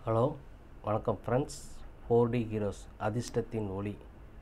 Hello வணக்கம் friends four D heroes அதிர்ஷ்டத்தின் ஒளி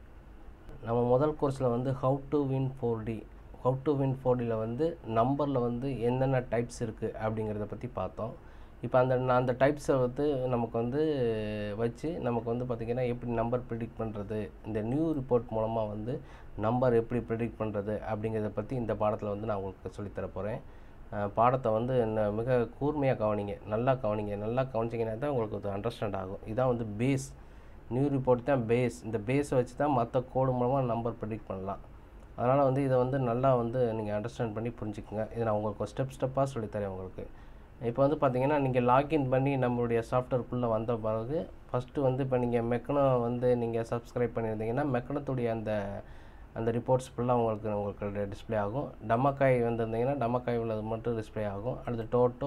நம்ம முதல் கோர்ஸில் வந்து how to win four D how to win four டியில் வந்து நம்பரில் வந்து என்னென்ன டைப்ஸ் இருக்குது அப்படிங்கிறத பற்றி பார்த்தோம் இப்போ அந்த அந்த டைப்ஸை வந்து நமக்கு வந்து வச்சு நமக்கு வந்து பார்த்திங்கன்னா எப்படி நம்பர் ப்ரிடிக்ட் பண்ணுறது இந்த நியூ ரிப்போர்ட் மூலமாக வந்து நம்பர் எப்படி ப்ரிடிக்ட் பண்ணுறது அப்படிங்கிறத பற்றி இந்த பாடத்தில் வந்து நான் உங்களுக்கு சொல்லித்தர போகிறேன் பாடத்தை வந்து என்ன மிக கூர்மையாக கவனிங்க நல்லா கவனிங்க நல்லா கவனிச்சிங்கன்னா தான் உங்களுக்கு அது அண்டர்ஸ்டாண்ட் ஆகும் இதான் வந்து பேஸ் நியூ ரிப்போர்ட் தான் பேஸ் இந்த பேஸை வச்சு தான் மற்ற கோடு மூலமாக நம்பர் ப்ரிடிக்ட் பண்ணலாம் அதனால் வந்து இதை வந்து நல்லா வந்து நீங்கள் அண்டர்ஸ்டாண்ட் பண்ணி புரிஞ்சுக்குங்க இதை நான் உங்களுக்கு ஸ்டெப் ஸ்டெப்பாக சொல்லித்தரேன் உங்களுக்கு இப்போ வந்து பார்த்தீங்கன்னா நீங்கள் லாகின் பண்ணி நம்மளுடைய சாஃப்ட்வேர்க்குள்ளே வந்த பிறகு ஃபஸ்ட்டு வந்து இப்போ நீங்கள் மெக்கனோ வந்து நீங்கள் சப்ஸ்கிரைப் பண்ணியிருந்தீங்கன்னா மெக்கனத்துடைய அந்த அந்த ரிப்போர்ட்ஸ் ஃபுல்லாக உங்களுக்கு உங்களுக்கு டிஸ்பிளே ஆகும் டமக்காய் வந்திருந்தீங்கன்னா டமக்காய் உள்ளது மட்டும் டிஸ்பிளே ஆகும் அடுத்து டோட்டோ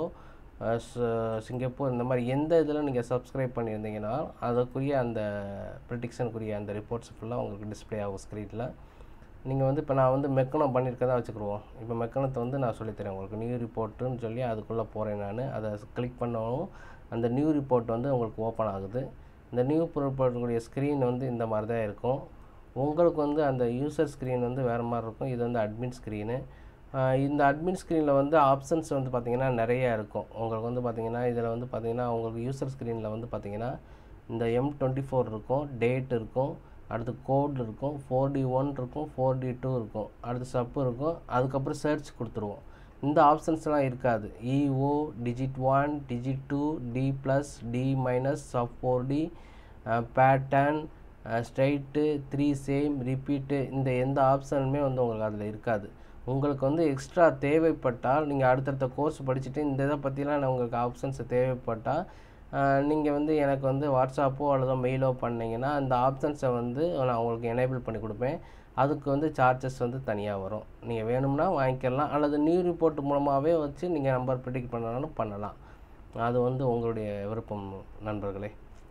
சிங்கப்பூர் இந்த மாதிரி எந்த இதில் நீங்கள் சப்ஸ்கிரைப் பண்ணியிருந்தீங்கன்னா அதுக்குரிய அந்த ப்ரிடிக்ஷனுக்குரிய அந்த ரிப்போர்ட்ஸ் ஃபுல்லாக உங்களுக்கு டிஸ்பிளே ஆகும் ஸ்க்ரீனில் நீங்கள் வந்து இப்போ நான் வந்து மெக்கனோ பண்ணியிருக்கதா வச்சுக்கிடுவோம் இப்போ மெக்கனத்தை வந்து நான் சொல்லித்தரேன் உங்களுக்கு நியூ ரிப்போர்ட்டுன்னு சொல்லி அதுக்குள்ளே போகிறேன் நான் அதை கிளிக் பண்ணவும் அந்த நியூ ரிப்போர்ட் வந்து உங்களுக்கு ஓப்பன் ஆகுது இந்த நியூ ரிப்போர்ட்டுடைய ஸ்க்ரீன் வந்து இந்த மாதிரி தான் இருக்கும் உங்களுக்கு வந்து அந்த யூசர் ஸ்க்ரீன் வந்து வேறு மாதிரி இருக்கும் இது வந்து அட்மின் ஸ்க்ரீனு இந்த அட்மின் ஸ்க்ரீனில் வந்து ஆப்ஷன்ஸ் வந்து பார்த்திங்கன்னா நிறையா இருக்கும் உங்களுக்கு வந்து பார்த்திங்கன்னா இதில் வந்து பார்த்திங்கன்னா உங்களுக்கு யூசர் ஸ்க்ரீனில் வந்து பார்த்திங்கன்னா இந்த எம் டுவெண்ட்டி ஃபோர் இருக்கும் டேட் இருக்கும் அடுத்து கோட் இருக்கும் ஃபோர் டி ஒன் இருக்கும் ஃபோர் டி டூ இருக்கும் அடுத்து சப்பு இருக்கும் அதுக்கப்புறம் சர்ச் கொடுத்துருவோம் இந்த ஆப்ஷன்ஸ்லாம் இருக்காது E O digit one digit two D plus D minus sub four D pattern straight three same repeat இந்த எந்த ஆப்ஷனுமே வந்து உங்களுக்கு அதில் இருக்காது உங்களுக்கு வந்து எக்ஸ்ட்ரா தேவைப்பட்டால் நீங்கள் அடுத்தடுத்த கோர்ஸ் படிச்சுட்டு இந்த இதை பற்றிலாம் உங்களுக்கு ஆப்ஷன்ஸ் தேவைப்பட்டால் நீங்கள் வந்து எனக்கு வந்து வாட்ஸ்அப்போ அல்லது மெயிலோ பண்ணிங்கன்னா அந்த ஆப்ஷன்ஸை வந்து நான் உங்களுக்கு எனேபிள் பண்ணி கொடுப்பேன் அதுக்கு வந்து சார்ஜஸ் வந்து தனியாக வரும் நீங்கள் வேணும்னா வாங்கிக்கலாம் அல்லது நியூ ரிப்போர்ட் மூலமாகவே வச்சு நீங்கள் நம்பர் ப்ரிடிக்ட் பண்ணாலும் பண்ணலாம் அது வந்து உங்களுடைய விருப்பம் நண்பர்களே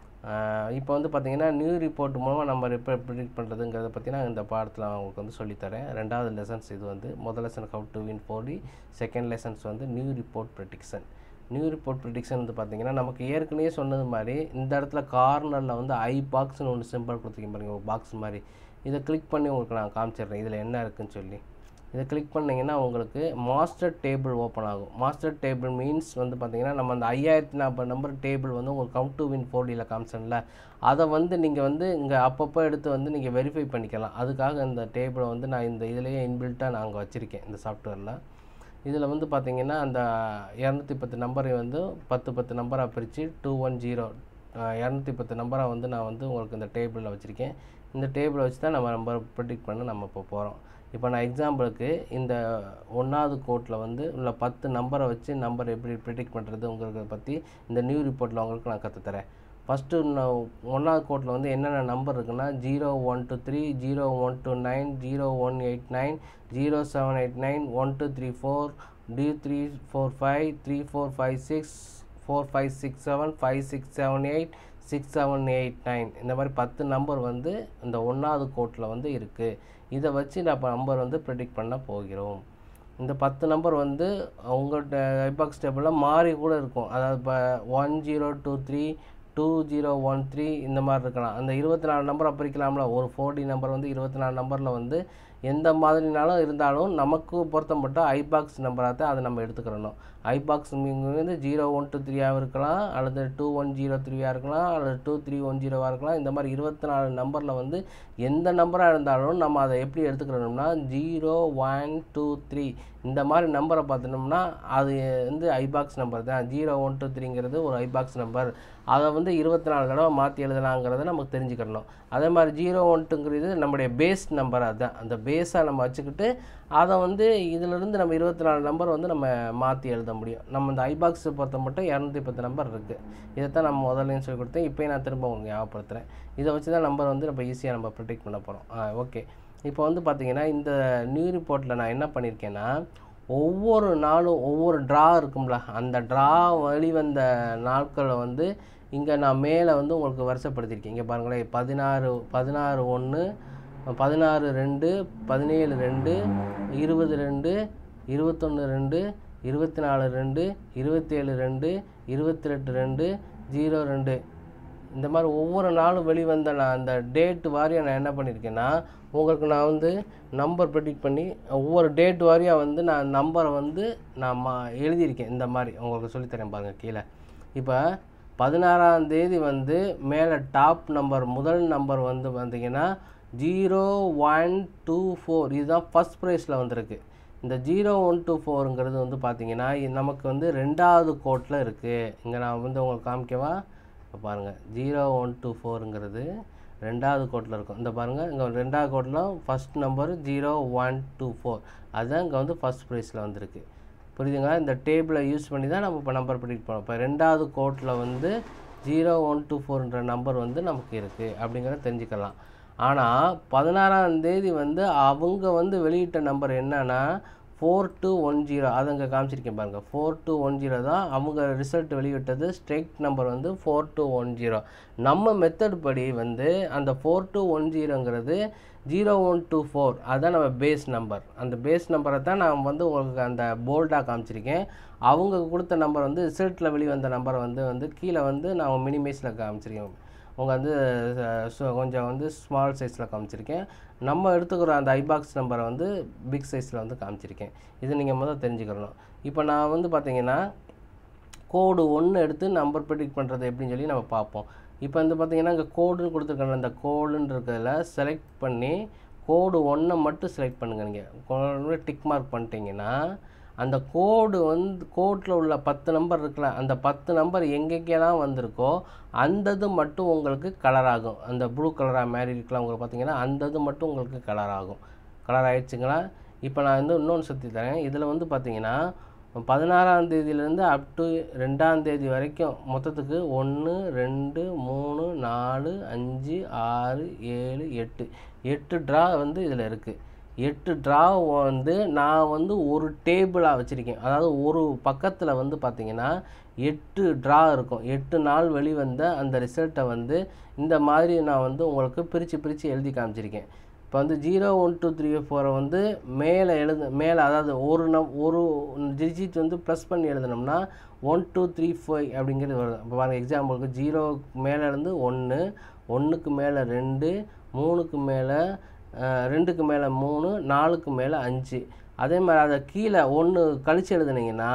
இப்போ வந்து பார்த்திங்கன்னா நியூ ரிப்போர்ட் மூலமாக நம்ம ரிப்ப ப்ரிடிக்ட் பண்ணுறதுங்கிறத பற்றி நான் இந்த பாடத்தில் உங்களுக்கு வந்து சொல்லித்தரேன் ரெண்டாவது லெசன்ஸ் இது வந்து முதல் lesson how to win four second lessons வந்து new report prediction new report prediction வந்து பார்த்திங்கன்னா நமக்கு ஏற்கனவே சொன்னது மாதிரி இந்த இடத்துல கார்னரில் வந்து ஐ பாக்ஸ்னு ஒன்று சிம்பிள் கொடுத்துருக்கீங்க பாருங்கள் ஒரு பாக்ஸ் மாதிரி இதை கிளிக் பண்ணி உங்களுக்கு நான் காமிச்சிடுறேன் இதில் என்ன இருக்குதுன்னு சொல்லி இதை கிளிக் பண்ணிங்கன்னா உங்களுக்கு மாஸ்டர் டேபிள் ஓப்பன் ஆகும் மாஸ்டர் டேபிள் மீன்ஸ் வந்து பார்த்திங்கன்னா நம்ம அந்த ஐயாயிரத்தி நாற்பது நம்பர் டேபிள் வந்து உங்களுக்கு கவுண்ட் டு வின் ஃபோர்டியில் காமிச்சன்ல அதை வந்து நீங்கள் வந்து இங்கே அப்பப்போ எடுத்து வந்து நீங்கள் வெரிஃபை பண்ணிக்கலாம் அதுக்காக இந்த டேபிளை வந்து நான் இந்த இதிலேயே இன்பில்ட்டாக நான் அங்கே வச்சுருக்கேன் இந்த சாஃப்ட்வேரில் இதில் வந்து பார்த்திங்கன்னா அந்த இரநூத்தி பத்து நம்பரை வந்து பத்து பத்து நம்பராக பிரித்து டூ ஒன் ஜீரோ இரநூத்தி பத்து நம்பராக வந்து நான் வந்து உங்களுக்கு இந்த டேபிளில் வச்சுருக்கேன் இந்த டேபிளை வச்சு தான் நம்ம நம்பர் ப்ரிடிக்ட் பண்ண நம்ம இப்போ போகிறோம் இப்போ நான் எக்ஸாம்பிளுக்கு இந்த ஒன்றாவது கோட்டில் வந்து உள்ள பத்து நம்பரை வச்சு நம்பர் எப்படி ப்ரிடிக்ட் பண்ணுறது உங்களுக்கு பற்றி இந்த நியூ ரிப்போர்ட்டில் உங்களுக்கு நான் கற்றுத்தரேன் ஃபஸ்ட்டு ஒன்றாவது கோட்டில் வந்து என்னென்ன நம்பர் இருக்குன்னா zero one two three zero one two nine zero one eight nine zero seven eight nine one two three four D three four five three four five six four five six seven five six seven eight six seven eight nine இந்த மாதிரி பத்து number வந்து இந்த ஒன்றாவது கோட்டில் வந்து இருக்குது இதை வச்சு நம்ம நம்பர் வந்து ப்ரிடிக்ட் பண்ண போகிறோம் இந்த பத்து நம்பர் வந்து உங்கள்கிட்ட ஐபாக்ஸ் டேபிளில் மாறி கூட இருக்கும் அதாவது இப்போ one zero two three two zero one three இந்த மாதிரி இருக்கலாம் அந்த இருபத்தி நாலு நம்பரை பிரிக்கலாம்ல ஒரு ஃபோர்டி நம்பர் வந்து இருபத்தி நாலு நம்பரில் வந்து எந்த மாதிரினாலும் இருந்தாலும் நமக்கு பொருத்தப்பட்ட ஐபாக்ஸ் நம்பராக தான் அதை நம்ம எடுத்துக்கிறணும் ஐபாக்ஸ் வந்து ஜீரோ ஒன் டூ த்ரீயாக இருக்கலாம் அல்லது டூ ஒன் ஜீரோ த்ரீயாக இருக்கலாம் அல்லது டூ த்ரீ ஒன் ஜீரோவாக இருக்கலாம் இந்த மாதிரி இருபத்தி நாலு நம்பரில் வந்து எந்த நம்பராக இருந்தாலும் நம்ம அதை எப்படி எடுத்துக்கிறோம்னா ஜீரோ ஒன் டூ த்ரீ இந்த மாதிரி நம்பரை பார்த்துட்டோம்னா அது வந்து ஐபாக்ஸ் நம்பர் தான் ஜீரோ ஒன் டூ த்ரீங்கிறது ஒரு ஐபாக்ஸ் நம்பர் அதை வந்து இருபத்தி நாலு தடவை மாற்றி எழுதலாங்கிறத நமக்கு தெரிஞ்சுக்கிறணும் அதே மாதிரி ஜீரோ ஒன்ட்டுங்கிறது நம்முடைய பேஸ் நம்பர் அதுதான் அந்த பேஸாக நம்ம வச்சுக்கிட்டு அதை வந்து இதிலிருந்து நம்ம இருபத்தி நாலு நம்பர் வந்து நம்ம மாற்றி எழுத முடியும் நம்ம இந்த ஐபாக்ஸ் பொறுத்த மட்டும் இரநூத்தி பத்து நம்பர் இருக்குது இதைத்தான் நம்ம முதல்லையும் சொல்லி கொடுத்தேன் இப்போயும் நான் திரும்ப உங்களுக்கு ஞாபகப்படுத்துகிறேன் இதை வச்சு தான் நம்பர் வந்து நம்ம ஈஸியாக நம்ம ப்ரிடிக்ட் பண்ண போகிறோம் ஆ ஓகே இப்போ வந்து பார்த்திங்கன்னா இந்த நியூ ரிப்போர்ட்டில் நான் என்ன பண்ணியிருக்கேன்னா ஒவ்வொரு நாளும் ஒவ்வொரு ட்ரா இருக்கும்ல அந்த ட்ரா வெளிவந்த நாட்களை வந்து இங்கே நான் மேலே வந்து உங்களுக்கு வருஷப்படுத்தியிருக்கேன் இங்கே பாருங்களேன் பதினாறு பதினாறு ஒன்று பதினாறு ரெண்டு பதினேழு ரெண்டு இருபது ரெண்டு இருபத்தொன்று ரெண்டு இருபத்தி நாலு ரெண்டு இருபத்தேழு ரெண்டு இருபத்தி ரெண்டு ரெண்டு ஜீரோ ரெண்டு இந்த மாதிரி ஒவ்வொரு நாளும் வெளிவந்த நான் அந்த டேட் வாரியாக நான் என்ன பண்ணியிருக்கேன்னா உங்களுக்கு நான் வந்து நம்பர் ப்ரெடிக்ட் பண்ணி ஒவ்வொரு டேட் வாரியாக வந்து நான் நம்பரை வந்து நான் மா எழுதியிருக்கேன் இந்த மாதிரி உங்களுக்கு சொல்லித்தரேன் பாருங்கள் கீழே இப்போ பதினாறாம் தேதி வந்து மேலே டாப் நம்பர் முதல் நம்பர் வந்து பார்த்தீங்கன்னா ஜீரோ ஒன் டூ ஃபோர் இதுதான் ஃபஸ்ட் ப்ரைஸில் வந்திருக்கு இந்த ஜீரோ ஒன் டூ ஃபோருங்கிறது வந்து பார்த்தீங்கன்னா இது நமக்கு வந்து ரெண்டாவது கோட்டில் இருக்குது இங்கே நான் வந்து உங்களுக்கு காமிக்கவா இப்போ பாருங்கள் ஜீரோ ஒன் டூ ஃபோருங்கிறது ரெண்டாவது கோட்டில் இருக்கும் இந்த பாருங்கள் இங்கே ரெண்டாவது கோட்டில் first number zero one two four அதுதான் இங்கே வந்து ஃபஸ்ட் ப்ரைஸில் வந்திருக்கு புரியுதுங்களா இந்த டேபிளை யூஸ் பண்ணி தான் நம்ம இப்போ நம்பர் ப்ரிடிக்ட் பண்ணோம் இப்போ ரெண்டாவது கோட்டில் வந்து ஜீரோ ஒன் டூ ஃபோர்ன்ற நம்பர் வந்து நமக்கு இருக்குது அப்படிங்கிறத தெரிஞ்சுக்கலாம் ஆனால் பதினாறாம் தேதி வந்து அவங்க வந்து வெளியிட்ட நம்பர் என்னன்னா ஃபோர் டூ ஒன் ஜீரோ அதை இங்கே காமிச்சிருக்கேன் பாருங்கள் ஃபோர் டூ ஒன் ஜீரோ தான் அவங்க ரிசல்ட் வெளியிட்டது ஸ்ட்ரைக் நம்பர் வந்து ஃபோர் டூ ஒன் ஜீரோ நம்ம மெத்தட் படி வந்து அந்த ஃபோர் டூ ஒன் ஜீரோங்கிறது ஜீரோ ஒன் டூ ஃபோர் அதுதான் நம்ம பேஸ் நம்பர் அந்த பேஸ் நம்பரை தான் நான் வந்து உங்களுக்கு அந்த போல்டாக காமிச்சிருக்கேன் அவங்க கொடுத்த நம்பர் வந்து ரிசல்ட்டில் வெளிவந்த நம்பரை வந்து வந்து கீழே வந்து நான் மினிமைஸில் காமிச்சிருக்கேன் உங்கள் வந்து அஹ், சு- கொஞ்சம் வந்து ஸ்மால் சைஸில் காமிச்சிருக்கேன் நம்ம எடுத்துக்கிற அந்த ஐபாக்ஸ் நம்பரை வந்து பிக் சைஸில் வந்து காமிச்சிருக்கேன் இது நீங்கள் முதல் தெரிஞ்சுக்கிறணும் இப்போ நான் வந்து பார்த்தீங்கன்னா கோடு ஒன்று எடுத்து நம்பர் ப்ரிடிக்ட் பண்ணுறது எப்படின்னு சொல்லி நம்ம பார்ப்போம் இப்போ வந்து பார்த்தீங்கன்னா இங்கே கோடுன்னு கொடுத்துருக்காங்க அந்த கோடுன்னு இருக்கிறதுல செலக்ட் பண்ணி கோடு ஒன்றை மட்டும் செலக்ட் பண்ணுங்க நீங்கள் டிக் மார்க் பண்ணிட்டீங்கன்னா அந்த கோடு வந்து கோட்டில் உள்ள பத்து நம்பர் இருக்குல்ல அந்த பத்து நம்பர் எங்கெங்கெல்லாம் வந்திருக்கோ அந்த இது மட்டும் உங்களுக்கு கலர் ஆகும் அந்த ப்ளூ கலராக மாதிரி இருக்கலாம் உங்களுக்கு பார்த்தீங்கன்னா அந்த இது மட்டும் உங்களுக்கு கலர் ஆகும் கலர் ஆயிடுச்சுங்களா இப்போ நான் வந்து இன்னொன்று சுற்றி தரேன் இதில் வந்து பார்த்தீங்கன்னா பதினாறாம் தேதியிலேருந்து அப் டு ரெண்டாம் தேதி வரைக்கும் மொத்தத்துக்கு ஒன்று ரெண்டு மூணு நாலு அஞ்சு ஆறு ஏழு எட்டு எட்டு ட்ரா வந்து இதில் இருக்குது எட்டு ட்ரா வந்து நான் வந்து ஒரு டேபிளாக வச்சுருக்கேன் அதாவது ஒரு பக்கத்தில் வந்து பார்த்தீங்கன்னா எட்டு ட்ரா இருக்கும் எட்டு நாள் வெளிவந்த அந்த ரிசல்ட்டை வந்து இந்த மாதிரி நான் வந்து உங்களுக்கு பிரித்து பிரித்து எழுதி காமிச்சிருக்கேன் இப்போ வந்து ஜீரோ ஒன் டூ த்ரீ ஃபோரை வந்து மேலே எழுது மேலே அதாவது ஒரு நம் ஒரு டிஜிட் வந்து ப்ளஸ் பண்ணி எழுதுனோம்னா ஒன் டூ த்ரீ ஃபைவ் அப்படிங்கிறது வருது இப்போ பாருங்கள் எக்ஸாம்பிளுக்கு ஜீரோ மேலே இருந்து ஒன்று ஒன்றுக்கு மேலே ரெண்டு மூணுக்கு மேலே அஹ், ரெண்டுக்கு மேலே மூணு நாலுக்கு மேலே அஞ்சு அதே மாதிரி அதை கீழே ஒன்று கழிச்சு எழுதுனீங்கன்னா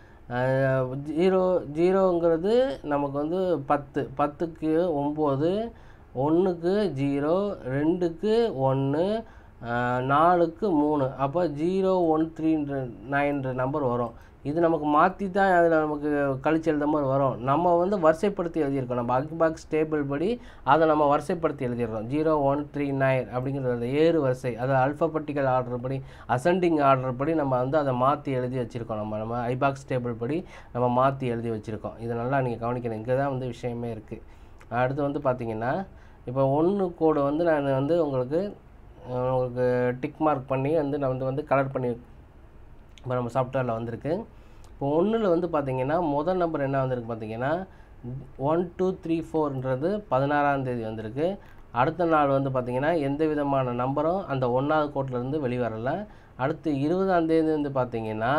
ஜீரோ ஜீரோங்கிறது நமக்கு வந்து பத்து பத்துக்கு ஒம்பது ஒன்றுக்கு ஜீரோ ரெண்டுக்கு ஒன்று நாலுக்கு மூணு அப்போ ஜீரோ ஒன் த்ரீன்ற நைன்ற நம்பர் வரும் இது நமக்கு மாற்றி தான் அதில் நமக்கு கழிச்சு எழுத மாதிரி வரும் நம்ம வந்து வரிசைப்படுத்தி எழுதியிருக்கோம் நம்ம அக்பாக்ஸ் டேபிள் படி அதை நம்ம வரிசைப்படுத்தி எழுதிடுறோம் ஜீரோ ஒன் த்ரீ நைன் அப்படிங்கிறது அந்த ஏறு வரிசை அது அல்ஃபபெட்டிக்கல் ஆர்டர் படி அசெண்டிங் ஆர்டர் படி நம்ம வந்து அதை மாற்றி எழுதி வச்சுருக்கோம் நம்ம நம்ம ஐபாக்ஸ் டேபிள் படி நம்ம மாற்றி எழுதி வச்சுருக்கோம் இது நல்லா நீங்கள் கவனிக்கணும் இங்கே தான் வந்து விஷயமே இருக்குது அடுத்து வந்து பார்த்தீங்கன்னா இப்போ ஒன்று கோடு வந்து நான் வந்து உங்களுக்கு அஹ், உங்களுக்கு டிக் மார்க் பண்ணி வந்து நான் வந்து வந்து கலர் பண்ணி இப்போ நம்ம சாஃப்ட்வேரில் வந்திருக்கு இப்போ ஒன்றில் வந்து பார்த்தீங்கன்னா முதல் நம்பர் என்ன வந்திருக்கு பார்த்தீங்கன்னா ஒன் டூ த்ரீ ஃபோர்ன்றது பதினாறாம் தேதி வந்திருக்கு அடுத்த நாள் வந்து பார்த்தீங்கன்னா எந்த விதமான நம்பரும் அந்த ஒன்றாவது கோட்டிலேருந்து வெளிவரல அடுத்து இருபதாம் தேதி வந்து பார்த்தீங்கன்னா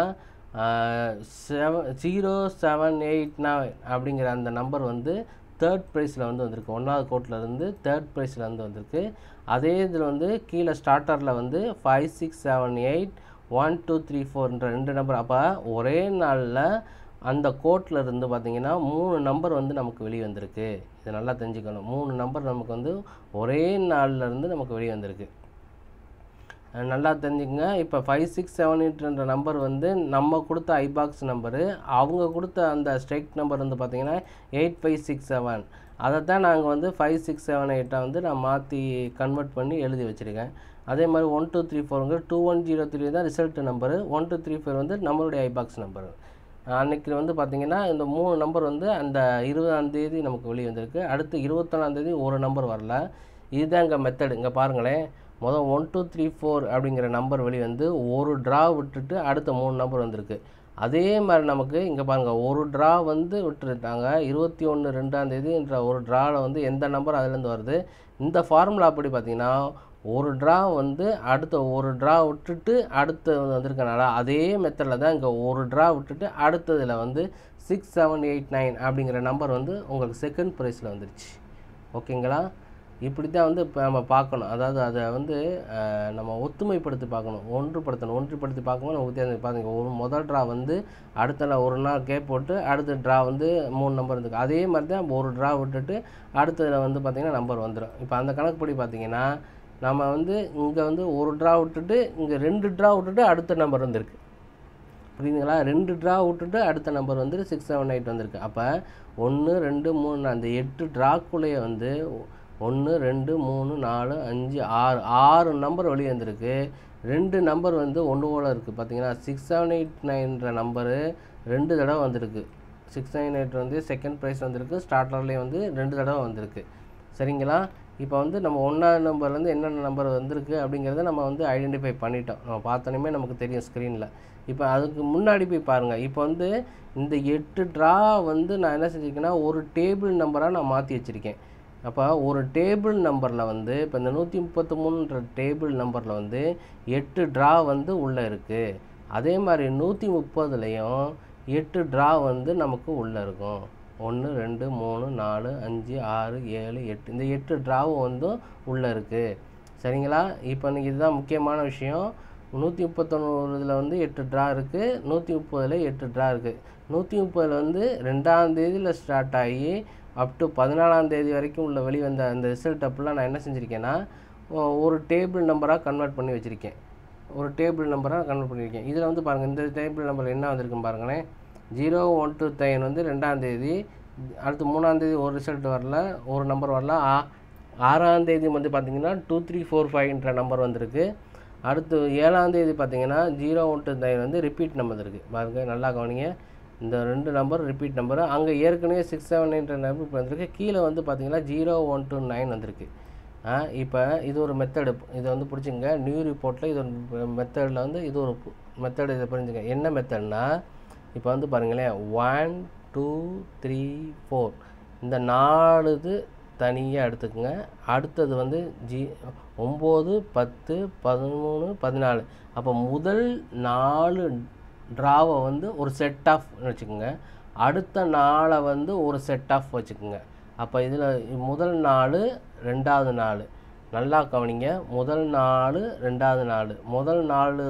seven zero seven eight nine அப்படிங்கிற அந்த நம்பர் வந்து தேர்ட் ப்ரைஸில் வந்து வந்திருக்கு ஒன்றாவது கோட்டில் இருந்து தேர்ட் ப்ரைஸில் வந்து வந்திருக்கு அதே இதில் வந்து கீழே ஸ்டார்டரில் வந்து five six seven eight one two three ஃபோர்ன்ற ரெண்டு நம்பர் அப்போ ஒரே நாளில் அந்த கோட்டில் இருந்து பார்த்தீங்கன்னா மூணு நம்பர் வந்து நமக்கு வெளியே வந்திருக்கு இதை நல்லா தெரிஞ்சுக்கணும் மூணு நம்பர் நமக்கு வந்து ஒரே நாளில் இருந்து நமக்கு வெளியே வந்திருக்கு அஹ் நல்லா தெரிஞ்சுக்கங்க இப்போ ஃபைவ் சிக்ஸ் செவன் எயிட்ன்ற நம்பர் வந்து நம்ம கொடுத்த ஐபாக்ஸ் நம்பரு அவங்க கொடுத்த அந்த ஸ்ட்ரைக் நம்பர் வந்து பார்த்தீங்கன்னா எயிட் ஃபைவ் சிக்ஸ் செவன் அதை தான் நாங்கள் வந்து ஃபைவ் சிக்ஸ் செவன் எயிட்டை வந்து நான் மாற்றி கன்வெர்ட் பண்ணி எழுதி வச்சுருக்கேன் அதே மாதிரி ஒன் டூ த்ரீ ஃபோருங்கிற டூ ஒன் ஜீரோ த்ரீ தான் result number one two three four வந்து நம்மளுடைய ஐபாக்ஸ் நம்பரு அன்னைக்கு வந்து பார்த்திங்கன்னா இந்த மூணு நம்பர் வந்து அந்த இருபதாம் தேதி நமக்கு வெளியே வந்திருக்கு அடுத்து இருபத்தொன்னாம் தேதி ஒரு நம்பர் வரல இதுதான் இங்கே மெத்தடு இங்கே பாருங்களேன் மொதல் ஒன் டூ த்ரீ ஃபோர் அப்படிங்கிற நம்பர் வெளியே வந்து ஒரு ட்ரா விட்டுட்டு அடுத்த மூணு நம்பர் வந்திருக்கு அதே மாதிரி நமக்கு இங்கே பாருங்கள் ஒரு ட்ரா வந்து விட்டுருட்டாங்க இருபத்தி ஒன்று ரெண்டாம் தேதின்ற ஒரு ட்ராவில் வந்து எந்த நம்பர் அதுலேருந்து வருது இந்த ஃபார்முலா படி பார்த்தீங்கன்னா ஒரு ட்ரா வந்து அடுத்த ஒரு ட்ரா விட்டுட்டு அடுத்து வந்திருக்கனால அதே மெத்தடில் தான் இங்கே ஒரு ட்ரா விட்டுட்டு அடுத்ததில் வந்து சிக்ஸ் செவன் எயிட் நைன் அப்படிங்கிற நம்பர் வந்து உங்களுக்கு செகண்ட் ப்ரைஸில் வந்துருச்சு ஓகேங்களா இப்படி தான் வந்து இப்போ நம்ம பார்க்கணும் அதாவது அதை வந்து அஹ், நம்ம ஒத்துமைப்படுத்தி பார்க்கணும் ஒன்றுபடுத்தணும் ஒன்றுபடுத்தி பார்க்கும்போது நமக்கு வித்தியாசம் பாருங்க ஒரு முதல் ட்ரா வந்து அடுத்த நாள் ஒரு நாள் கேப் போட்டு அடுத்த ட்ரா வந்து மூணு நம்பர் இருந்துருக்கு அதே மாதிரி தான் ஒரு ட்ரா விட்டுட்டு அடுத்ததில் வந்து பார்த்திங்கன்னா நம்பர் வந்துடும் இப்போ அந்த கணக்குப்படி பார்த்தீங்கன்னா நம்ம வந்து இங்கே வந்து ஒரு ட்ரா விட்டுட்டு இங்கே ரெண்டு ட்ரா விட்டுட்டு அடுத்த நம்பர் வந்திருக்கு புரியுதுங்களா ரெண்டு ட்ரா விட்டுட்டு அடுத்த நம்பர் வந்து சிக்ஸ் செவன் எயிட் வந்திருக்கு அப்போ ஒன்று ரெண்டு மூணு அந்த எட்டு ட்ராக்குள்ளேயே வந்து ஒன்று ரெண்டு மூணு நாலு அஞ்சு ஆறு ஆறு நம்பர் வெளியே வந்திருக்கு ரெண்டு நம்பர் வந்து ஒன்று போல் இருக்குது பார்த்தீங்கன்னா சிக்ஸ் செவன் எயிட் நைன்ற நம்பரு ரெண்டு தடவை வந்திருக்கு சிக்ஸ் நைன் எயிட் வந்து செகண்ட் ப்ரைஸ் வந்திருக்கு ஸ்டார்டர்லேயே வந்து ரெண்டு தடவை வந்திருக்கு சரிங்களா இப்போ வந்து நம்ம ஒன்றாவது நம்பர்லேருந்து என்னென்ன நம்பர் வந்திருக்கு அப்படிங்கிறத நம்ம வந்து ஐடென்டிஃபை பண்ணிட்டோம் நம்ம பார்த்தோன்னே நமக்கு தெரியும் ஸ்க்ரீனில் இப்போ அதுக்கு முன்னாடி போய் பாருங்கள் இப்போ வந்து இந்த எட்டு ட்ரா வந்து நான் என்ன செஞ்சுருக்கேன்னா ஒரு டேபிள் நம்பராக நான் மாற்றி வச்சுருக்கேன் அப்போ ஒரு டேபிள் நம்பரில் வந்து இப்போ இந்த நூற்றி முப்பத்தி மூணுன்ற டேபிள் நம்பரில் வந்து எட்டு ட்ரா வந்து உள்ளே இருக்குது அதே மாதிரி நூற்றி முப்பதுலேயும் எட்டு ட்ரா வந்து நமக்கு உள்ளே இருக்கும் ஒன்று ரெண்டு மூணு நாலு அஞ்சு ஆறு ஏழு எட்டு இந்த எட்டு ட்ராவும் வந்து உள்ளே இருக்குது சரிங்களா இப்போ இன்னைக்கு இதுதான் முக்கியமான விஷயம் நூற்றி முப்பத்தொன்று இதில் வந்து எட்டு ட்ரா இருக்குது நூற்றி முப்பதில் எட்டு ட்ரா இருக்குது நூற்றி முப்பதில் வந்து ரெண்டாம் தேதியில் ஸ்டார்ட் ஆகி அப் டு பதினாலாம் தேதி வரைக்கும் உள்ள வெளிவந்த அந்த ரிசல்ட் அப்பெல்லாம் நான் என்ன செஞ்சுருக்கேன்னா ஒ- ஒரு டேபிள் நம்பராக கன்வெர்ட் பண்ணி வச்சுருக்கேன் ஒரு டேபிள் நம்பராக கன்வெர்ட் பண்ணியிருக்கேன் இதில் வந்து பாருங்கள் இந்த டேபிள் நம்பர் என்ன வந்திருக்குன்னு பாருங்களேன் ஜீரோ ஒன் டூ தைன் வந்து ரெண்டாம் தேதி அடுத்து மூணாம் தேதி ஒரு ரிசல்ட் வரல ஒரு நம்பர் வரல ஆ ஆறாம் தேதி வந்து பார்த்தீங்கன்னா டூ த்ரீ ஃபோர் ஃபைவ்ன்ற நம்பர் வந்திருக்கு அடுத்து ஏழாம் தேதி பார்த்தீங்கன்னா ஜீரோ ஒன் டூ நைன் வந்து ரிப்பீட் நம்பர் இருக்குது பாருங்க நல்லா கவனிங்க இந்த ரெண்டு நம்பர் ரிப்பீட் நம்பர் அங்கே ஏற்கனவே சிக்ஸ் செவன் நைன்ற நம்பர் வந்திருக்கு கீழே வந்து பார்த்தீங்கன்னா ஜீரோ ஒன் டூ நைன் வந்திருக்கு இப்போ இது ஒரு மெத்தடு இதை வந்து பிடிச்சிங்க நியூ ரிப்போர்ட்டில் இது ஒரு மெத்தடில் வந்து இது ஒரு மெத்தடு இதை புரிஞ்சுங்க என்ன மெத்தட்னா இப்போ வந்து பாருங்களேன் ஒன் டூ த்ரீ ஃபோர் இந்த நாலு இது தனியாக எடுத்துக்கோங்க அடுத்தது வந்து ஜி ஒம்பது பத்து பதிமூணு பதினாலு அப்போ முதல் நாலு ட்ராவை வந்து ஒரு செட் ஆஃப் வச்சுக்கோங்க அடுத்த நாளை வந்து ஒரு செட் ஆஃப் வச்சுக்கோங்க அப்போ இதில் முதல் நாலு ரெண்டாவது நாள் நல்லா கவனிங்க முதல் நாலு ரெண்டாவது நாள் முதல் நாலு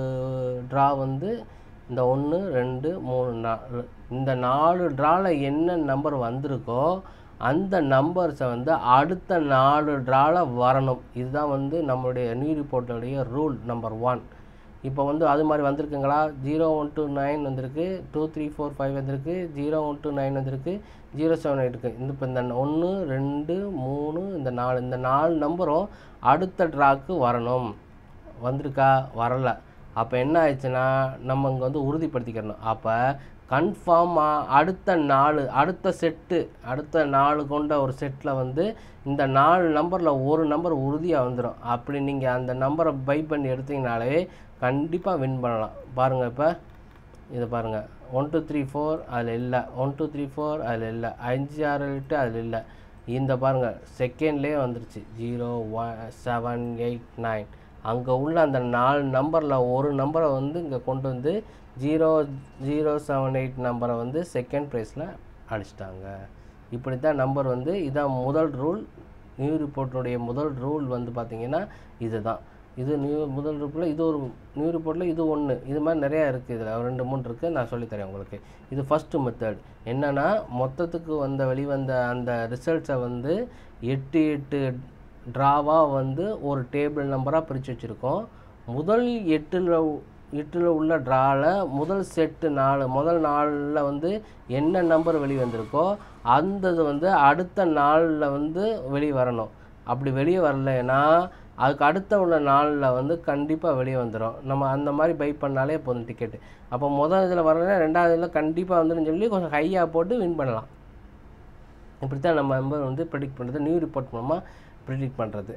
ட்ரா வந்து இந்த ஒன்று ரெண்டு மூணு நாலு இந்த நாலு ட்ராவில் என்ன நம்பர் வந்திருக்கோ அந்த நம்பர்ஸை வந்து அடுத்த நாலு ட்ராவில் வரணும் இதுதான் வந்து நம்மளுடைய நியூ ரிப்போர்ட்டுடைய ரூல் நம்பர் ஒன் இப்போ வந்து அது மாதிரி வந்திருக்குங்களா ஜீரோ ஒன் டூ நைன் வந்திருக்கு டூ த்ரீ ஃபோர் ஃபைவ் வந்திருக்கு ஜீரோ ஒன் டூ நைன் வந்திருக்கு ஜீரோ செவன் எயிட் இருக்குது இந்த இப்போ இந்த ஒன்று ரெண்டு மூணு இந்த நாலு இந்த நாலு நம்பரும் அடுத்த ட்ராக்கு வரணும் வந்திருக்கா வரல அப்போ என்ன ஆயிடுச்சுன்னா நம்ம இங்கே வந்து உறுதிப்படுத்திக்கிறணும் அப்போ கன்ஃபார்மாக அடுத்த நாலு அடுத்த செட்டு அடுத்த நாலு கொண்ட ஒரு செட்டில் வந்து இந்த நாலு நம்பரில் ஒரு நம்பர் உறுதியாக வந்துடும் அப்படி நீங்கள் அந்த நம்பரை பை பண்ணி எடுத்தீங்கனாலே கண்டிப்பாக வின் பண்ணலாம் பாருங்கள் இப்போ இதை பாருங்கள் ஒன் டூ த்ரீ ஃபோர் அதில் இல்லை ஒன் டூ த்ரீ ஃபோர் அதில் இல்லை அஞ்சு ஆறு எட்டு அதில் இல்லை இந்த பாருங்கள் செகண்ட்லேயே வந்துருச்சு zero one seven eight nine அங்கே உள்ள அந்த நாலு நம்பரில் ஒரு நம்பரை வந்து இங்கே கொண்டு வந்து ஜீரோ ஜீரோ செவன் எயிட் நம்பரை வந்து செகண்ட் ப்ரைஸில் அடிச்சிட்டாங்க இப்படி தான் நம்பர் வந்து இதான் முதல் ரூல் நியூ ரிப்போர்ட்டுடைய முதல் ரூல் வந்து பார்த்திங்கன்னா இதுதான் இது நியூ முதல் ரிப்போர்ட்டில் இது ஒரு நியூ ரிப்போர்ட்டில் இது ஒன்று இது மாதிரி நிறையா இருக்குது இதில் ரெண்டு மூணு இருக்குது நான் சொல்லித்தரேன் உங்களுக்கு இது ஃபஸ்ட்டு மெத்தட் என்னென்னா மொத்தத்துக்கு வந்த வெளிவந்த அந்த ரிசல்ட்ஸை வந்து எட்டு எட்டு ட்ராவாக வந்து ஒரு டேபிள் நம்பராக பிரித்து வச்சுருக்கோம் முதல் எட்டில் எட்டில் உள்ள ட்ராவில் முதல் செட்டு நாலு முதல் நாளில் வந்து என்ன நம்பர் வெளியே வந்திருக்கோ அந்த இது வந்து அடுத்த நாளில் வந்து வெளியே வரணும் அப்படி வெளியே வரலைன்னா அதுக்கு அடுத்த உள்ள நாளில் வந்து கண்டிப்பாக வெளியே வந்துடும் நம்ம அந்த மாதிரி பை பண்ணாலே போதும் டிக்கெட்டு அப்போ முதல் இதில் வரலைன்னா ரெண்டாவது இதில் கண்டிப்பாக வந்துடும் சொல்லி கொஞ்சம் ஹையாக போட்டு வின் பண்ணலாம் இப்படி தான் நம்ம நம்பர் வந்து ப்ரிடிக்ட் பண்ணுறது நியூ ரிப்போர்ட் மூலமாக ப்ரிடிக்ட் பண்ணுறது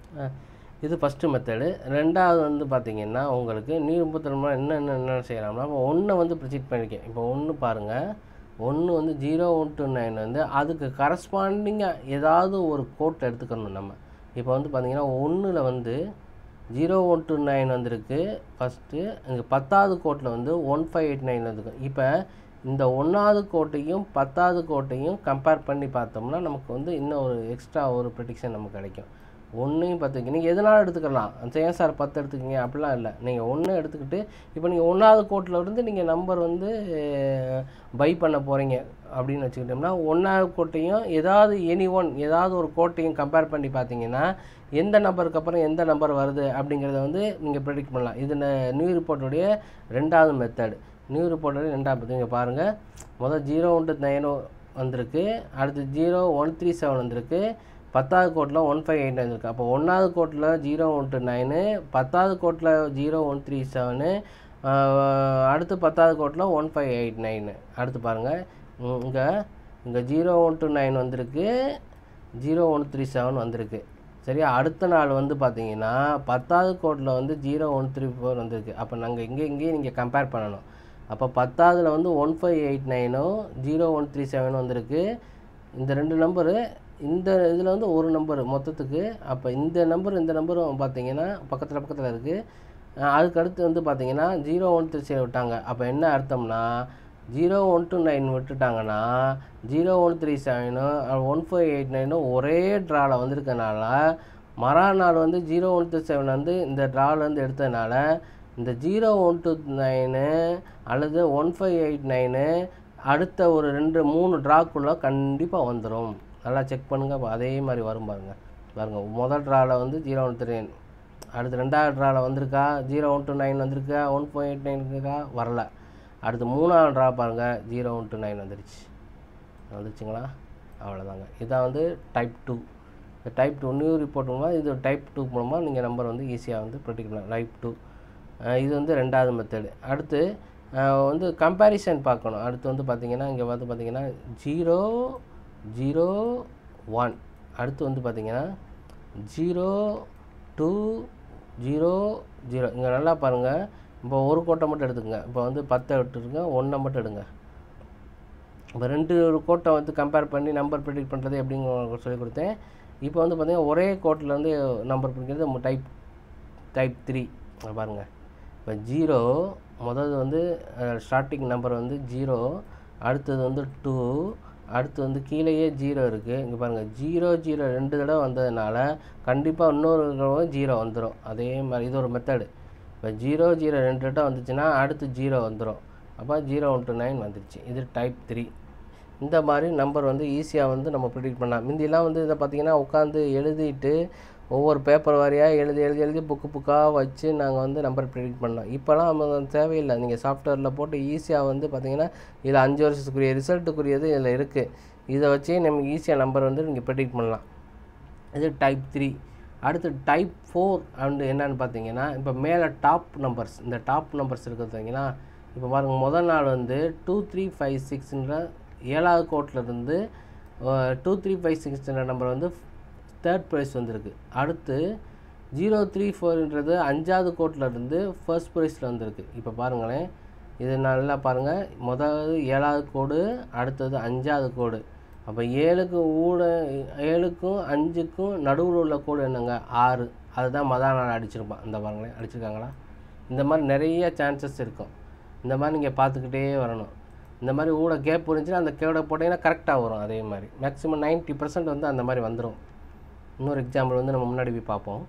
இது ஃபஸ்ட்டு மெத்தடு ரெண்டாவது வந்து பார்த்திங்கன்னா உங்களுக்கு நியூ ரிப்போர்ட் மூலம் என்ன என்ன என்ன செய்யலாம்னா இப்போ ஒன்றை வந்து ப்ரிடிக்ட் பண்ணியிருக்கேன் இப்போ ஒன்று பாருங்கள் ஒன்று வந்து ஜீரோ ஒன் டூ நைன் வந்து அதுக்கு கரஸ்பாண்டிங்காக ஏதாவது ஒரு கோட் எடுத்துக்கணும் நம்ம இப்போ வந்து பார்த்திங்கன்னா ஒன்றில் வந்து ஜீரோ ஒன் டூ நைன் வந்திருக்கு ஃபஸ்ட்டு இங்கே பத்தாவது கோட்டில் வந்து ஒன் ஃபைவ் எயிட் நைன் வந்துருக்கு இப்போ இந்த ஒன்றாவது கோட்டையும் பத்தாவது கோட்டையும் கம்பேர் பண்ணி பார்த்தோம்னா நமக்கு வந்து இன்னும் ஒரு எக்ஸ்ட்ரா ஒரு ப்ரெடிக்ஷன் நமக்கு கிடைக்கும் ஒன்றையும் பத்துக்கு நீங்கள் எதனாலும் எடுத்துக்கலாம் ஏன் சார் பத்து எடுத்துக்கிங்க அப்படிலாம் இல்லை நீங்கள் ஒன்று எடுத்துக்கிட்டு இப்போ நீங்கள் ஒன்றாவது கோட்டில் இருந்து நீங்கள் நம்பர் வந்து பை பண்ண போகிறீங்க அப்படின்னு வச்சுக்கிட்டோம்னா ஒன்றாவது கோட்டையும் ஏதாவது எனி ஒன் ஏதாவது ஒரு கோட்டையும் கம்பேர் பண்ணி பார்த்தீங்கன்னா எந்த நம்பருக்கு அப்புறம் எந்த நம்பர் வருது அப்படிங்கிறத வந்து நீங்கள் ப்ரெடிக்ட் பண்ணலாம் இது ந- நியூ ரிப்போர்ட்டுடைய ரெண்டாவது மெத்தடு நியூ ரிப்போர்ட்டுடைய ரெண்டாவது method. இங்க பாருங்கள் முதல் ஜீரோ ஒன்று நைனோ வந்திருக்கு அடுத்து ஜீரோ ஒன் த்ரீ செவன் வந்திருக்கு பத்தாவது கோட்டில் ஒன் ஃபைவ் எயிட் வந்திருக்கு அப்போ ஒன்றாவது கோட்டில் ஜீரோ ஒன் டூ நைனு பத்தாவது கோட்டில் ஜீரோ ஒன் த்ரீ செவனு அடுத்து பத்தாவது கோட்டில் ஒன் ஃபைவ் எயிட் நைனு அடுத்து பாருங்கள் இங்கே இங்கே ஜீரோ ஒன் டூ நைன் வந்திருக்கு ஜீரோ ஒன் த்ரீ செவன் வந்திருக்கு சரியா அடுத்த நாள் வந்து பார்த்தீங்கன்னா பத்தாவது கோட்டில் வந்து ஜீரோ ஒன் த்ரீ ஃபோர் வந்திருக்கு அப்போ நாங்கள் இங்கே இங்கேயும் நீங்கள் கம்பேர் பண்ணணும் அப்போ பத்தாவதுல வந்து ஒன் ஃபைவ் எயிட் நைனும் ஜீரோ ஒன் த்ரீ செவனும் வந்திருக்கு இந்த ரெண்டு நம்பரு இந்த இதில் வந்து ஒரு நம்பர் மொத்தத்துக்கு அப்போ இந்த நம்பர் இந்த நம்பரும் பார்த்தீங்கன்னா பக்கத்தில் பக்கத்தில் இருக்குது அதுக்கு அடுத்து வந்து பார்த்தீங்கன்னா ஜீரோ ஒன் த்ரீ செவன் விட்டாங்க அப்போ என்ன அர்த்தம்னா ஜீரோ ஒன் டூ நைன் விட்டுட்டாங்கன்னா ஜீரோ ஒன் த்ரீ செவனும் ஒன் ஃபைவ் எயிட் நைனும் ஒரே ட்ராவில் வந்திருக்கனால மறுநாள் வந்து ஜீரோ ஒன் த்ரீ செவன் வந்து இந்த ட்ராவிலேருந்து எடுத்ததுனால இந்த ஜீரோ ஒன் டூ நைனு அல்லது ஒன் ஃபைவ் எயிட் நைனு அடுத்த ஒரு ரெண்டு மூணு ட்ராக்குள்ளே கண்டிப்பாக வந்துடும் நல்லா செக் பண்ணுங்கள் அப்ப அதே மாதிரி வரும் பாருங்க பாருங்க முதல் ட்ராவில் வந்து ஜீரோ ஒன் த்ரீ அடுத்து ரெண்டாவது ட்ராவில் வந்திருக்கா ஜீரோ ஒன் டூ நைன் வந்திருக்கா ஒன் ஃபைவ் எயிட் நைன் இருக்கா வரல அடுத்து மூணாவது ட்ரா பாருங்கள் ஜீரோ ஒன் டூ நைன் வந்துருச்சு வந்துருச்சுங்களா அவ்வளோதாங்க இதான் வந்து டைப் டூ இந்த டைப் டூ நியூ ரிப்போர்ட் மூலமாக இது டைப் டூ மூலமாக நீங்கள் நம்பர் வந்து ஈஸியாக வந்து ப்ரெடிக்ட் பண்ணலாம் டைப் டூ இது வந்து ரெண்டாவது மெத்தடு அடுத்து அஹ், வந்து கம்பேரிசன் பார்க்கணும் அடுத்து வந்து பார்த்தீங்கன்னா இங்கே வந்து பார்த்தீங்கன்னா ஜீரோ ஜீரோ ஒன் அடுத்து வந்து பார்த்தீங்கன்னா ஜீரோ டூ ஜீரோ ஜீரோ இங்கே நல்லா பாருங்கள் இப்போ ஒரு கோட்டை மட்டும் எடுத்துக்கங்க இப்போ வந்து பத்தை விட்டுருங்க ஒன்றை மட்டும் எடுங்க இப்போ ரெண்டு ஒரு கோட்டை வந்து கம்பேர் பண்ணி நம்பர் ப்ரிடிக்ட் பண்ணுறது எப்படின்னு உங்களுக்கு சொல்லிக் கொடுத்தேன் இப்போ வந்து பார்த்தீங்கன்னா ஒரே கோட்டில் வந்து நம்பர் பிடிக்கிறது டைப் டைப் த்ரீ பாருங்கள் இப்போ ஜீரோ முதல்ல வந்து ஸ்டார்டிங் நம்பர் வந்து ஜீரோ அடுத்தது வந்து டூ அடுத்து வந்து கீழேயே ஜீரோ இருக்குது இங்கே பாருங்கள் ஜீரோ ஜீரோ ரெண்டு தடவை வந்ததுனால கண்டிப்பாக இன்னொரு தடவை ஜீரோ வந்துடும் அதே மாதிரி இது ஒரு மெத்தடு இப்போ ஜீரோ ஜீரோ ரெண்டு தடவை வந்துச்சுன்னா அடுத்து ஜீரோ வந்துடும் அப்போ ஜீரோ ஒன் டூ நைன் வந்துருச்சு இது டைப் த்ரீ இந்த மாதிரி நம்பர் வந்து ஈஸியாக வந்து நம்ம ப்ரிடிக்ட் பண்ணலாம் முந்தியெல்லாம் வந்து இதை பார்த்தீங்கன்னா உட்காந்து எழுதிட்டு ஒவ்வொரு பேப்பர் வாரியாக எழுதி எழுதி எழுதி புக்கு புக்காக வச்சு நாங்கள் வந்து நம்பர் ப்ரிடிக்ட் பண்ணோம் இப்போலாம் நம்ம வந்து தேவையில்லை நீங்கள் சாஃப்ட்வேரில் போட்டு ஈஸியாக வந்து பார்த்தீங்கன்னா இதில் அஞ்சு வருஷத்துக்குரிய ரிசல்ட்டுக்குரியது இதில் இருக்குது இதை வச்சே நம்ம ஈஸியாக நம்பர் வந்து நீங்கள் ப்ரிடிக்ட் பண்ணலாம் இது டைப் த்ரீ அடுத்து டைப் ஃபோர் அண்டு என்னன்னு பார்த்தீங்கன்னா இப்போ மேலே டாப் நம்பர்ஸ் இந்த டாப் நம்பர்ஸ் இருக்குது பார்த்தீங்கன்னா இப்போ பாருங்கள் முதல் நாள் வந்து டூ த்ரீ ஃபைவ் சிக்ஸ்ன்ற ஏழாவது கோட்டில் இருந்து டூ த்ரீ ஃபைவ் சிக்ஸ்ன்ற நம்பர் வந்து தேர்ட் ப்ரைஸ் வந்திருக்கு அடுத்து ஜீரோ த்ரீ ஃபோர்ன்றது அஞ்சாவது கோட்டில் இருந்து ஃபர்ஸ்ட் ப்ரைஸில் வந்திருக்கு இப்போ பாருங்களேன் இது நல்லா பாருங்கள் முதல் ஏழாவது கோடு அடுத்தது அஞ்சாவது கோடு அப்போ ஏழுக்கு ஊட ஏழுக்கும் அஞ்சுக்கும் நடுவில் உள்ள கோடு என்னங்க ஆறு அதுதான் மொதல் நாள் அடிச்சிருப்பான் இந்த பாருங்களேன் அடிச்சிருக்காங்களா இந்த மாதிரி நிறைய சான்சஸ் இருக்கும் இந்த மாதிரி நீங்கள் பார்த்துக்கிட்டே வரணும் இந்த மாதிரி ஊட கேப் இருந்துச்சுன்னா அந்த கேட போட்டிங்கன்னா கரெக்டாக வரும் அதே மாதிரி மேக்ஸிமம் 90% பர்சன்ட் வந்து அந்த மாதிரி வந்துடும் இன்னொரு எக்ஸாம்பிள் வந்து நம்ம முன்னாடி போய் பார்ப்போம்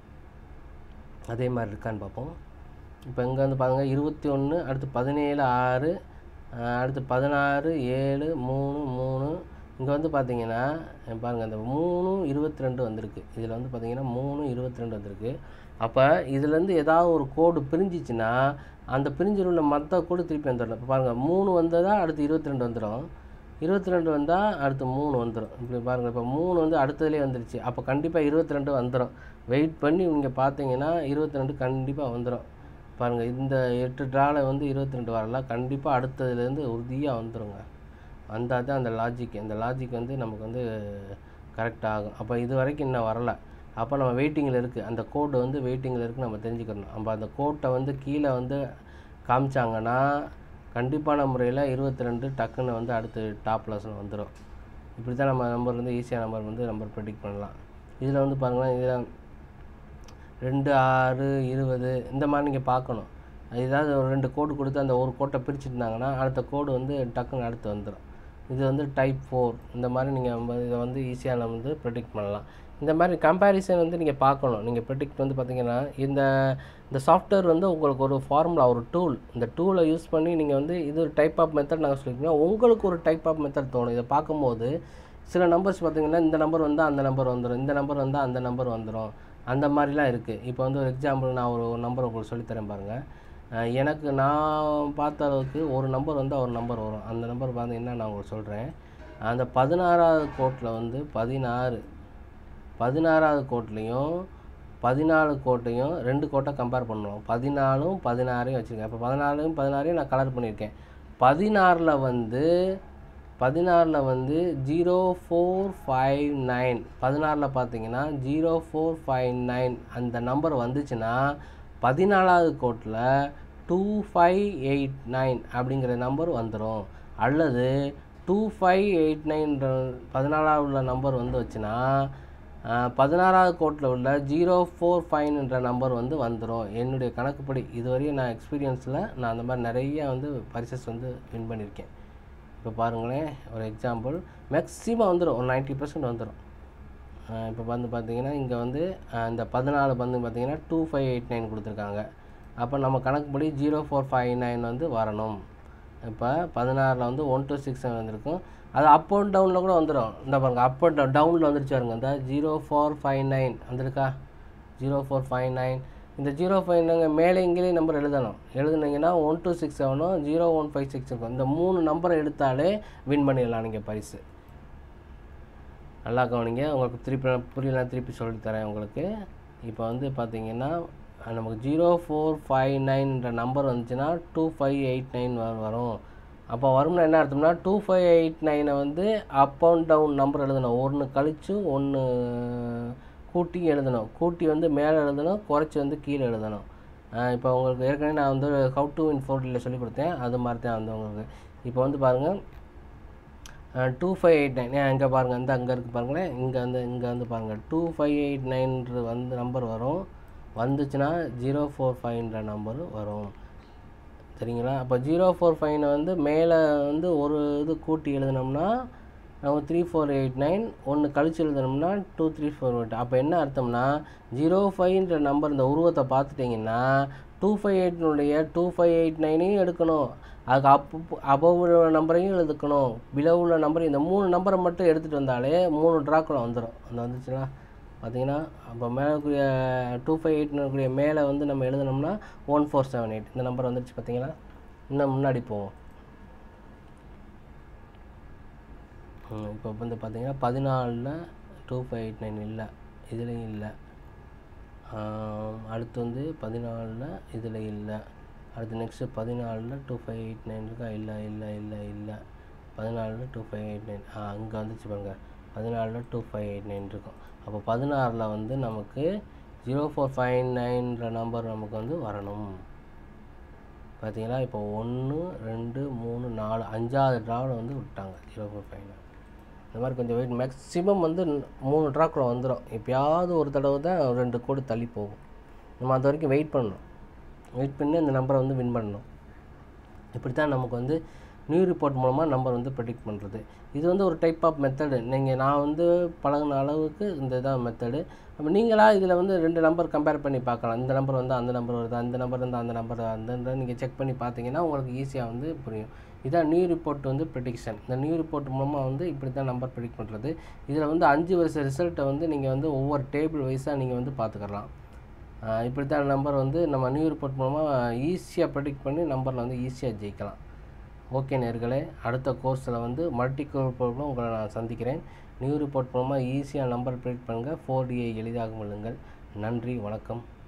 அதே மாதிரி இருக்கான்னு பார்ப்போம் இப்போ இங்கே வந்து பாருங்கள் இருபத்தி ஒன்று அடுத்து பதினேழு ஆறு அஹ் அடுத்து பதினாறு ஏழு மூணு மூணு இங்கே வந்து பார்த்தீங்கன்னா அஹ் பாருங்கள் இந்த மூணு இருபத்தி ரெண்டு வந்திருக்கு இதில் வந்து பார்த்தீங்கன்னா மூணு இருபத்தி ரெண்டு வந்திருக்கு அப்போ இதுலேருந்து ஏதாவது ஒரு கோடு பிரிஞ்சிச்சுன்னா அந்த பிரிஞ்சில் உள்ள மற்ற கோடு திருப்பி வந்துடணும் இப்போ பாருங்கள் மூணு வந்ததா அடுத்து இருபத்தி ரெண்டு வந்துடும் இருபத்தி ரெண்டு வந்தால் அடுத்து மூணு வந்துடும் இப்படி பாருங்கள் இப்போ மூணு வந்து அடுத்ததுலேயே வந்துருச்சு அப்போ கண்டிப்பாக இருபத்தி ரெண்டு வந்துடும் வெயிட் பண்ணி நீங்கள் பார்த்தீங்கன்னா இருபத்தி ரெண்டு கண்டிப்பாக வந்துடும் பாருங்கள் இந்த எட்டு ட்ராவில் வந்து இருபத்தி ரெண்டு வரல கண்டிப்பாக அடுத்ததுலேருந்து உறுதியாக வந்துருங்க வந்தால் தான் அந்த லாஜிக் அந்த லாஜிக் வந்து நமக்கு வந்து கரெக்ட் ஆகும் அப்போ இது வரைக்கும் இன்னும் வரல அப்போ நம்ம வெயிட்டிங்கில் இருக்குது அந்த கோடு வந்து வெயிட்டிங்கில் இருக்குது நம்ம தெரிஞ்சுக்கணும் நம்ம அந்த கோட்டை வந்து கீழே வந்து காமிச்சாங்கன்னா கண்டிப்பான முறையில் இருபத்தி ரெண்டு டக்குன்னு வந்து அடுத்து டாப் லெசன் வந்துடும் இப்படி தான் நம்ம நம்பர் வந்து ஈஸியாக நம்பர் வந்து நம்பர் ப்ரெடிக்ட் பண்ணலாம் இதில் வந்து பாருங்களேன் இதில் ரெண்டு ஆறு இருபது இந்த மாதிரி நீங்கள் பார்க்கணும் ஏதாவது ஒரு ரெண்டு கோடு கொடுத்து அந்த ஒரு கோட்டை பிரிச்சுருந்தாங்கன்னா அடுத்த கோடு வந்து டக்குன்னு அடுத்து வந்துடும் இது வந்து டைப் ஃபோர் இந்த மாதிரி நீங்கள் இதை வந்து ஈஸியாக நம்ம வந்து ப்ரெடிக்ட் பண்ணலாம் இந்த மாதிரி கம்பேரிசன் வந்து நீங்கள் பார்க்கணும் நீங்கள் ப்ரெடிக்ட் வந்து பார்த்தீங்கன்னா இந்த இந்த சாஃப்ட்வேர் வந்து உங்களுக்கு ஒரு ஃபார்முலா ஒரு டூல் இந்த டூலை யூஸ் பண்ணி நீங்கள் வந்து இது ஒரு டைப் ஆஃப் மெத்தட் நாங்கள் சொல்லியிருக்கோம் உங்களுக்கு ஒரு டைப் ஆஃப் மெத்தட் தோணும் இதை பார்க்கும்போது சில நம்பர்ஸ் பார்த்தீங்கன்னா இந்த நம்பர் வந்தால் அந்த நம்பர் வந்துடும் இந்த நம்பர் வந்தால் அந்த நம்பர் வந்துடும் அந்த மாதிரிலாம் இருக்குது இப்போ வந்து ஒரு எக்ஸாம்பிள் நான் ஒரு நம்பர் உங்களுக்கு சொல்லித்தரேன் பாருங்கள் அஹ் எனக்கு நான் பார்த்த அளவுக்கு ஒரு நம்பர் வந்து ஒரு நம்பர் வரும் அந்த நம்பர் பார்த்தீங்கன்னா நான் உங்களுக்கு சொல்கிறேன் அந்த பதினாறாவது கோட்டில் வந்து பதினாறு பதினாறாவது கோட்லேயும் பதினாலு கோட்டையும் ரெண்டு கோட்டை கம்பேர் பண்ணுவோம் பதினாலும் பதினாறையும் வச்சுருக்கேன் இப்போ பதினாலையும் பதினாறையும் நான் கலர் பண்ணியிருக்கேன் பதினாறில் வந்து பதினாறில் வந்து ஜீரோ ஃபோர் ஃபைவ் நைன் பதினாறில் பார்த்தீங்கன்னா ஜீரோ ஃபோர் ஃபைவ் நைன் அந்த நம்பர் வந்துச்சுன்னா பதினாலாவது கோட்டில் டூ ஃபைவ் எயிட் நைன் அப்படிங்கிற நம்பர் வந்துடும் அல்லது டூ ஃபைவ் எயிட் நைன்ற பதினாலாவது உள்ள நம்பர் வந்து வச்சுன்னா ஆஹ், பதினாறாவது கோட்டில் உள்ள ஜீரோ ஃபோர் ஃபைவ்ன்ற நம்பர் வந்து வந்துடும் என்னுடைய கணக்குப்படி இதுவரையும் நான் எக்ஸ்பீரியன்ஸில் நான் அந்த மாதிரி நிறைய வந்து பரிசஸ் வந்து வின் பண்ணியிருக்கேன் இப்போ பாருங்களேன் ஒரு எக்ஸாம்பிள் மேக்ஸிமம் வந்துடும் ஒரு நைன்ட்டி பர்சன்ட் வந்துடும் இப்போ வந்து பார்த்தீங்கன்னா இங்கே வந்து ஆஹ், இந்த பதினாலு வந்து பார்த்தீங்கன்னா டூ ஃபைவ் எயிட் நைன் கொடுத்துருக்காங்க அப்போ நம்ம கணக்குப்படி ஜீரோ ஃபோர் ஃபைவ் நைன் வந்து வரணும் இப்போ பதினாறில் வந்து ஒன் டூ சிக்ஸ் வந்திருக்கும் அது அப் அண்ட் டவுனில் கூட வந்துடும் இந்த பாருங்க அப் அண்ட் டவுனில் வந்துருச்சு பாருங்க இந்த ஜீரோ ஃபோர் ஃபைவ் நைன் வந்திருக்கா ஜீரோ ஃபோர் ஃபைவ் நைன் இந்த ஜீரோ ஃபைவ் நைன் மேலே இங்கேயும் நம்பர் எழுதணும் எழுதுனீங்கன்னா ஒன் டூ சிக்ஸ் செவனும் ஜீரோ ஒன் ஃபைவ் சிக்ஸ் இருக்கும் இந்த மூணு நம்பரை எடுத்தாலே வின் பண்ணிடலாம் நீங்கள் பரிசு நல்லா கவனிங்க உங்களுக்கு திருப்பி புரியல திருப்பி சொல்லித் தரேன் உங்களுக்கு இப்போ வந்து பார்த்தீங்கன்னா அஹ் நமக்கு ஜீரோ ஃபோர் ஃபைவ் நைன்ற நம்பர் வந்துச்சுன்னா டூ ஃபைவ் எயிட் நைன் வரும் அப்போ வரும்னா என்ன அர்த்தம்னா டூ ஃபைவ் எயிட் நைனை வந்து அப் அண்ட் டவுன் நம்பர் எழுதணும் ஒன்று கழிச்சு ஒன்று கூட்டி எழுதணும் கூட்டி வந்து மேலே எழுதணும் குறைச்சி வந்து கீழே எழுதணும் அஹ் இப்போ உங்களுக்கு ஏற்கனவே நான் வந்து ஹவு டு இன் ஃபோர்டில் சொல்லி கொடுத்தேன் அது மாதிரி தான் வந்து உங்களுக்கு இப்போ வந்து பாருங்கள் டூ ஃபைவ் எயிட் நைன் இங்கே பாருங்கள் இந்த அங்கே இருக்குது பாருங்களேன் இங்கே வந்து இங்கே வந்து பாருங்கள் டூ ஃபைவ் எயிட் நைன்றது வந்து நம்பர் வரும் வந்துச்சுன்னா ஜீரோ ஃபோர் ஃபைவ்ன்ற நம்பர் வரும் சரிங்களா அப்போ ஜீரோ ஃபோர் ஃபைவ்னை வந்து மேலே வந்து ஒரு இது கூட்டி எழுதினோம்னா நம்ம த்ரீ ஃபோர் எயிட் நைன் ஒன்று கழிச்சு எழுதினோம்னா டூ த்ரீ ஃபோர் எயிட் அப்போ என்ன அர்த்தம்னா ஜீரோ ஃபைவ்ன்ற நம்பர் இந்த உருவத்தை பார்த்துட்டிங்கன்னா டூ ஃபைவ் எயிட்னுடைய டூ ஃபைவ் எயிட் நைனையும் எடுக்கணும் அதுக்கு அப்பு அபவ் உள்ள நம்பரையும் எழுதுக்கணும் பிலோ உள்ள நம்பரையும் இந்த மூணு நம்பரை மட்டும் எடுத்துகிட்டு வந்தாலே மூணு ட்ராக்குள்ள வந்துடும் அந்த வந்துச்சுன்னா பார்த்தீங்கன்னா அப்போ மேலே கூடிய டூ ஃபைவ் எயிட்னுடைய மேலே வந்து நம்ம எழுதுனோம்னா ஒன் ஃபோர் செவன் எயிட் இந்த நம்பர் வந்துருச்சு பார்த்தீங்களா இன்னும் முன்னாடி போவோம் ம், இப்போ வந்து பார்த்தீங்கன்னா பதினாலில் டூ ஃபைவ் எயிட் நைன் இல்லை இதுலேயும் இல்லை ஆம், அடுத்து வந்து பதினாலில் இதில் இல்லை அடுத்து நெக்ஸ்ட்டு பதினாலில் டூ ஃபைவ் எயிட் நைன் இருக்கா இல்லை இல்லை இல்லை இல்லை பதினாலில் டூ ஃபைவ் எயிட் நைன் ஆ அங்கே வந்துச்சு பாருங்க பதினாலில் டூ ஃபைவ் எயிட் நைன் இருக்கும் அப்போ பதினாறில் வந்து நமக்கு ஜீரோ ஃபோர் ஃபைவ் நைன்ற நம்பர் நமக்கு வந்து வரணும் பார்த்தீங்களா இப்போ ஒன்று ரெண்டு மூணு நாலு அஞ்சாவது ட்ராவில் வந்து விட்டாங்க ஜீரோ ஃபோர் ஃபைவ் நைன் இந்த மாதிரி கொஞ்சம் வெயிட் மேக்ஸிமம் வந்து மூணு ட்ராக்கில் வந்துடும் எப்பயாவது ஒரு தடவை தான் ரெண்டு கோடு தள்ளி போகும் நம்ம அது வரைக்கும் வெயிட் பண்ணணும் வெயிட் பண்ணி அந்த நம்பரை வந்து வின் பண்ணணும் இப்படி தான் நமக்கு வந்து நியூ ரிப்போர்ட் மூலமாக நம்பர் வந்து ப்ரெடிக்ட் பண்ணுறது இது வந்து ஒரு டைப் ஆஃப் மெத்தடு நீங்கள் நான் வந்து பழகுன அளவுக்கு இந்த இதான் மெத்தடு அப்போ நீங்களாக இதில் வந்து ரெண்டு நம்பர் கம்பேர் பண்ணி பார்க்கலாம் இந்த நம்பர் வந்து அந்த நம்பர் வருது அந்த நம்பர் வந்து அந்த நம்பர் அந்த நீங்கள் செக் பண்ணி பார்த்தீங்கன்னா உங்களுக்கு ஈஸியாக வந்து புரியும் இதான் நியூ ரிப்போர்ட் வந்து ப்ரெடிக்ஷன் இந்த நியூ ரிப்போர்ட் மூலமாக வந்து இப்படி தான் நம்பர் ப்ரெடிக்ட் பண்ணுறது இதில் வந்து அஞ்சு வருஷ ரிசல்ட்டை வந்து நீங்கள் வந்து ஒவ்வொரு டேபிள் வைஸாக நீங்கள் வந்து பார்த்துக்கலாம் ஆஹ் இப்படி தான் நம்பர் வந்து நம்ம நியூ ரிப்போர்ட் மூலமாக ஈஸியாக ப்ரெடிக்ட் பண்ணி நம்பரில் வந்து ஈஸியாக ஜெயிக்கலாம் ஓகே நேர்களே அடுத்த கோர்ஸில் வந்து மல்டி கோர் உங்களை நான் சந்திக்கிறேன் நியூ ரிப்போர்ட் மூலமாக ஈஸியாக நம்பர் ப்ரெடிக்ட் பண்ணுங்கள் ஃபோர் டியை எளிதாக கொள்ளுங்கள் நன்றி வணக்கம்